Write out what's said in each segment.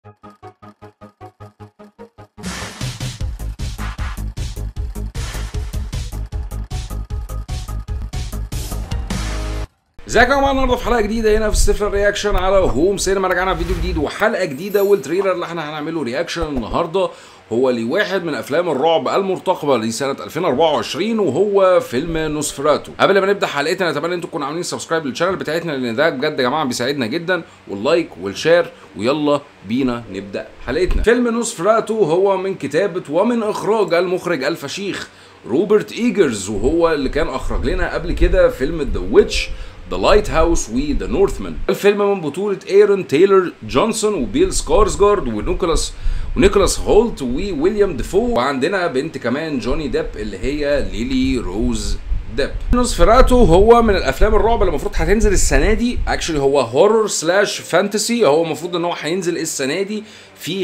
ازيكم يا جماعه النهارده في حلقه جديده هنا في ستيفن رياكشن على هوم سينما رجعنا فيديو جديد وحلقه جديده والتريلر اللي احنا هنعمله رياكشن النهارده هو لواحد من افلام الرعب المرتقبه لسنه 2024 وهو فيلم نوسفراتو قبل ما نبدا حلقتنا اتمنى انتم تكونوا عاملين سبسكرايب للشانل بتاعتنا لان ده بجد يا جماعه بيساعدنا جدا واللايك والشير ويلا بينا نبدا حلقتنا فيلم نوسفراتو هو من كتابه ومن اخراج المخرج الفشيخ روبرت ايجرز وهو اللي كان اخرج لنا قبل كده فيلم ذا ويتش ذا لايت هاوس وذا نورثمان الفيلم من بطولة ايرون تايلور جونسون وبيل سكارسجارد ونيكولاس ونيكولاس هولت وويليام ديفو وعندنا بنت كمان جوني ديب اللي هي ليلي روز ديب نوسفيراتو هو من الافلام الرعب اللي المفروض هتنزل السنه دي اكشلي هو هورر سلاش فانتسي هو المفروض ان هو هينزل السنه دي في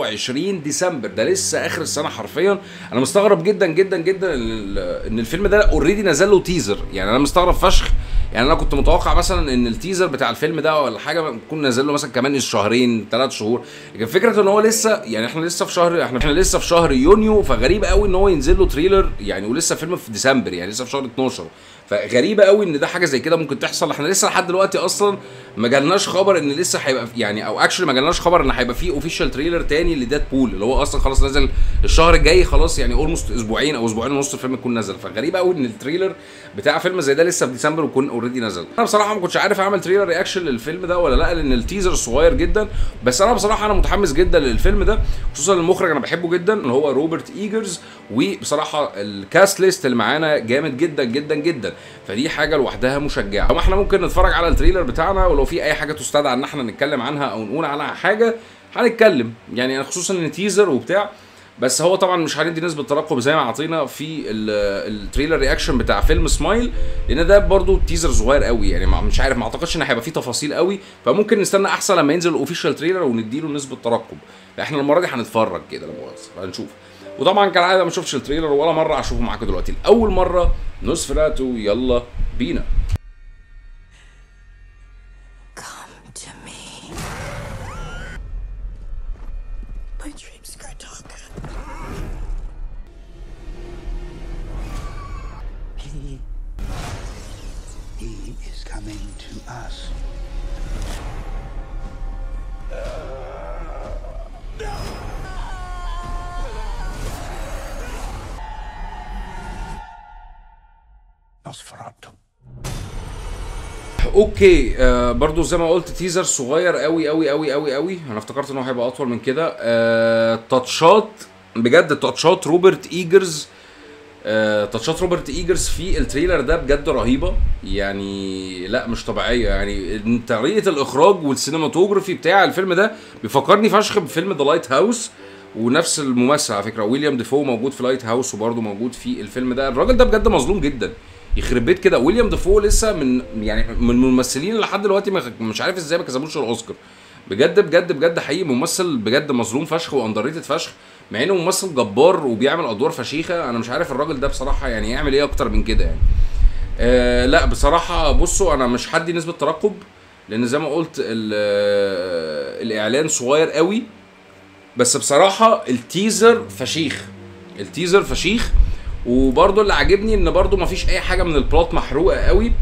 25 ديسمبر ده لسه اخر السنه حرفيا انا مستغرب جدا جدا جدا ان ان الفيلم ده اوريدي نزل له تيزر يعني انا مستغرب فشخ يعني انا كنت متوقع مثلا ان التيزر بتاع الفيلم ده ولا حاجه يكون نازل له مثلا كمان شهرين ثلاث شهور لكن فكره ان هو لسه يعني احنا لسه في شهر احنا احنا لسه في شهر يونيو فغريب قوي ان هو ينزل له تريلر يعني ولسه فيلم في ديسمبر يعني لسه في شهر 12 فغريبه قوي ان ده حاجه زي كده ممكن تحصل احنا لسه لحد دلوقتي اصلا ما جالناش خبر ان لسه هيبقى يعني او اكشلي ما جالناش خبر ان هيبقى فيه اوفيشال تريلر تاني لديد بول اللي هو اصلا خلاص نزل الشهر الجاي خلاص يعني اولموست اسبوعين او اسبوعين ونص الفيلم يكون نزل فغريب قوي ان التريلر بتاع فيلم زي ده لسه في ديسمبر ويكون اوريدي نزل انا بصراحه ما كنتش عارف اعمل تريلر رياكشن للفيلم ده ولا لا لان التيزر صغير جدا بس انا بصراحه انا متحمس جدا للفيلم ده خصوصا المخرج انا بحبه جدا اللي هو روبرت ايجرز وبصراحه الكاست ليست اللي معانا جامد جدا جدا جدا فدي حاجه لوحدها مشجعه طب احنا ممكن نتفرج على التريلر بتاعنا ولو في اي حاجه تستدعى ان احنا نتكلم عنها او نقول عنها حاجه هنتكلم يعني خصوصا ان تيزر وبتاع بس هو طبعا مش هندي نسبه ترقب زي ما عطينا في التريلر رياكشن بتاع فيلم سمايل لان ده برضو تيزر صغير قوي يعني مش عارف ما اعتقدش ان هيبقى فيه تفاصيل قوي فممكن نستنى احسن لما ينزل الاوفيشال تريلر ونديله نسبه ترقب احنا المره دي هنتفرج كده لا مؤاخذه هنشوف وطبعا كالعاده ما شفتش التريلر ولا مره هشوفه معاكم دلوقتي لاول مره نوسفراتو يلا بينا Come to me. My dreams grow darker. He, he is coming to us. Nosferatu. اوكي آه برضو زي ما قلت تيزر صغير قوي قوي قوي قوي قوي انا افتكرت ان هو هيبقى اطول من كده آه تاتشات بجد تاتشات روبرت ايجرز آه تاتشات روبرت ايجرز في التريلر ده بجد رهيبه يعني لا مش طبيعيه يعني طريقه الاخراج والسينماتوجرافي بتاع الفيلم ده بيفكرني فشخ بفيلم ذا لايت هاوس ونفس الممثل على فكره ويليام ديفو موجود في لايت هاوس وبرده موجود في الفيلم ده الراجل ده بجد مظلوم جدا يخرب بيت كده ويليام ديفو لسه من يعني من الممثلين اللي لحد دلوقتي ما- مش عارف ازاي ما كسبوش الاوسكار بجد بجد بجد حقيقي ممثل بجد مظلوم فشخ واندر فشخ مع انه ممثل جبار وبيعمل ادوار فشيخه انا مش عارف الراجل ده بصراحه يعني يعمل ايه اكتر من كده يعني آه لا بصراحه بصوا انا مش هدي نسبه ترقب لان زي ما قلت ال- آه، الاعلان صغير قوي بس بصراحه التيزر فشيخ التيزر فشيخ وبرضه اللي عاجبني ان برضه مفيش اي حاجه من البلوت محروقه قوي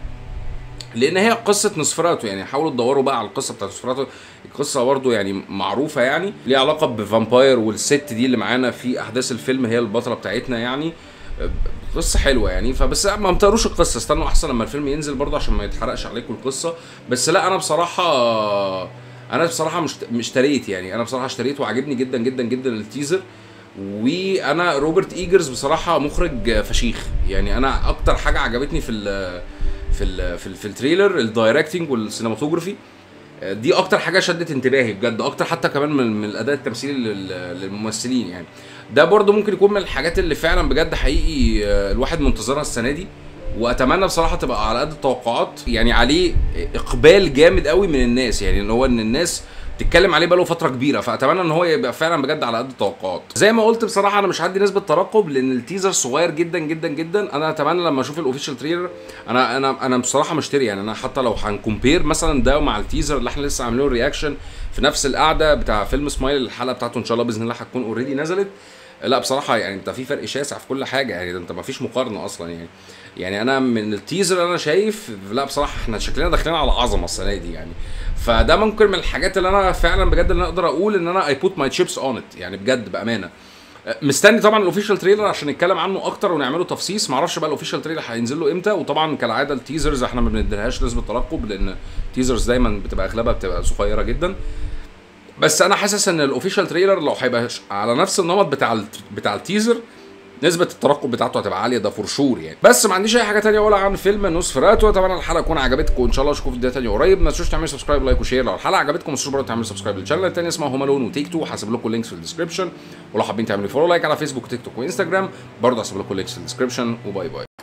لان هي قصه نسفراتو يعني حاولوا تدوروا بقى على القصه بتاعت نسفراتو القصه برضو يعني معروفه يعني ليها علاقه بفامباير والست دي اللي معانا في احداث الفيلم هي البطله بتاعتنا يعني قصه حلوه يعني فبس ما متقروش القصه استنوا احسن لما الفيلم ينزل برضه عشان ما يتحرقش عليكم القصه بس لا انا بصراحه انا بصراحه مش اشتريت يعني انا بصراحه اشتريت وعجبني جدا جدا جدا التيزر وانا روبرت ايجرز بصراحه مخرج فشيخ يعني انا اكتر حاجه عجبتني في ال في ال في, ال في التريلر الدايركتنج والسينماتوجرافي دي اكتر حاجه شدت انتباهي بجد اكتر حتى كمان من, من الاداء التمثيلي لل- للممثلين يعني ده برضو ممكن يكون من الحاجات اللي فعلا بجد حقيقي آه، الواحد منتظرها السنه دي واتمنى بصراحه تبقى على قد التوقعات يعني عليه اقبال جامد قوي من الناس يعني ان هو ان الناس تتكلم عليه بقاله فتره كبيره فاتمنى ان هو يبقى فعلا بجد على قد التوقعات زي ما قلت بصراحه انا مش هدي نسبه ترقب لان التيزر صغير جدا جدا جدا انا اتمنى لما اشوف الاوفيشال تريلر انا انا انا بصراحه مشتري يعني انا حتى لو هنكومبير مثلا ده مع التيزر اللي احنا لسه عاملين رياكشن في نفس القعده بتاع فيلم سمايل الحلقه بتاعته ان شاء الله باذن الله هتكون اوريدي نزلت لا بصراحه يعني انت في فرق شاسع في كل حاجه يعني ده انت ما فيش مقارنه اصلا يعني يعني انا من التيزر انا شايف لا بصراحه احنا شكلنا داخلين على عظمه السنه دي يعني فده ممكن من الحاجات اللي انا فعلا بجد اللي أنا اقدر اقول ان انا اي بوت ماي تشيبس اون ات يعني بجد بامانه مستني طبعا الاوفيشال تريلر عشان نتكلم عنه اكتر ونعمله تفصيص معرفش بقى الاوفيشال تريلر هينزل له امتى وطبعا كالعاده التيزرز احنا ما بنديلهاش نسبه ترقب لان التيزرز دايما بتبقى اغلبها بتبقى صغيره جدا بس انا حاسس ان الاوفيشال تريلر لو هيبقى على نفس النمط بتاع ال بتاع التيزر نسبة الترقب بتاعته هتبقى عالية ده فور شور يعني بس ما عنديش اي حاجة تانية اقولها عن فيلم نوسفراتو اتمنى الحلقة تكون عجبتكم وان شاء الله اشوفكم في فيديو تاني قريب ما تنسوش تعملوا سبسكرايب لايك وشير لو الحلقة عجبتكم ما تنسوش برضه تعملوا سبسكرايب للشانل التاني اسمه هوم الون وتيك تو هسيب لكم اللينكس في الديسكربشن ولو حابين تعملوا فولو لايك على فيسبوك وتيك توك وانستجرام برضه هسيب لكم اللينكس في الديسكربشن وباي باي